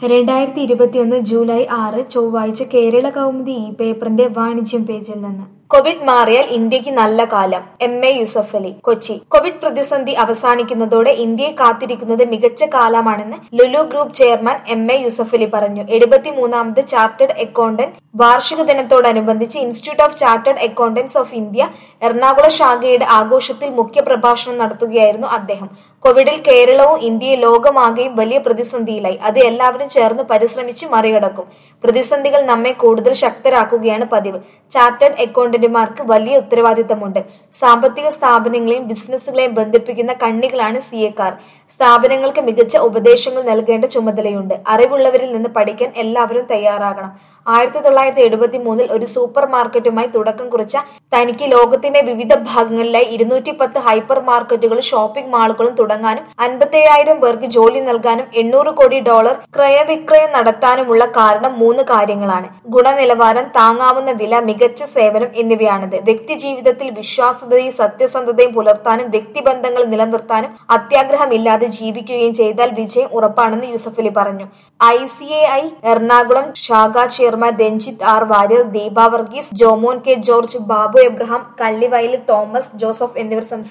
രണ്ടായിരത്തി ഇരുപത്തിയൊന്ന് ജൂലൈ ആറ് ചൊവ്വാഴ്ച കേരള കൗമുദി ഈ പേപ്പറിന്റെ വാണിജ്യം പേജിൽ നിന്ന് കോവിഡ് മാറിയാൽ ഇന്ത്യക്ക് നല്ല കാലം M A Yusuffali Kochi Covid പ്രതിസന്ധി അവസാനിക്കുന്നതോടെ ഇന്ത്യയെ കാത്തിരിക്കുന്നത് മികച്ച കാലമാണെന്ന് Lulu group chairman M A Yusuffali പറഞ്ഞു എഴുപത്തിമൂന്നാമത് ചാർട്ടേഡ് അക്കൗണ്ടന്റ് വാർഷിക ദിനത്തോടനുബന്ധിച്ച് institute of chartered accountants of India Ernakulam ശാഖയുടെ ആഘോഷത്തിൽ മുഖ്യ പ്രഭാഷണം നടത്തുകയായിരുന്നു അദ്ദേഹം കോവിഡിൽ കേരളവും ഇന്ത്യയും ലോകമാകെയും വലിയ പ്രതിസന്ധിയിലായി അത് എല്ലാവരും ചേർന്ന് പരിശ്രമിച്ച് മറികടക്കും പ്രതിസന്ധികൾ നമ്മെ കൂടുതൽ ശക്തരാക്കുകയാണ് പതിവ് ചാർട്ടേഡ് അക്കൗണ്ടന്റുമാർക്ക് വലിയ ഉത്തരവാദിത്തമുണ്ട് സാമ്പത്തിക സ്ഥാപനങ്ങളെയും ബിസിനസ്സുകളെയും ബന്ധിപ്പിക്കുന്ന കണ്ണികളാണ് സി എക്കാർ സ്ഥാപനങ്ങൾക്ക് മികച്ച ഉപദേശങ്ങൾ നൽകേണ്ട ചുമതലയുണ്ട് അറിവുള്ളവരിൽ നിന്ന് പഠിക്കാൻ എല്ലാവരും തയ്യാറാകണം ആയിരത്തി തൊള്ളായിരത്തി എഴുപത്തി മൂന്നിൽ ഒരു സൂപ്പർ മാർക്കറ്റുമായി തുടക്കം കുറിച്ച തനിക്ക് ലോകത്തിന്റെ വിവിധ ഭാഗങ്ങളിലായി ഇരുന്നൂറ്റി പത്ത് ഹൈപ്പർ മാർക്കറ്റുകളും ഷോപ്പിംഗ് മാളുകളും തുടങ്ങാനും അൻപത്തേഴായിരം പേർക്ക് ജോലി നൽകാനും എണ്ണൂറ് കോടി ഡോളർ ക്രയവിക്രയം നടത്താനുമുള്ള കാരണം മൂന്ന് കാര്യങ്ങളാണ് ഗുണനിലവാരം താങ്ങാവുന്ന വില മികച്ച സേവനം എന്നിവയാണത് വ്യക്തി ജീവിതത്തിൽ വിശ്വാസ്യതയും സത്യസന്ധതയും പുലർത്താനും വ്യക്തിബന്ധങ്ങൾ നിലനിർത്താനും അത്യാഗ്രഹമില്ലാതെ ജീവിക്കുകയും ചെയ്താൽ വിജയം ഉറപ്പാണെന്ന് യൂസഫലി പറഞ്ഞു I C A I Ernakulam ശാഖാ chairman Ranjith R Warrier Deepa Varghese Jomon K George Babu Abraham Kallivayalil Thomas Joseph എന്നിവർ സംസാരിച്ചു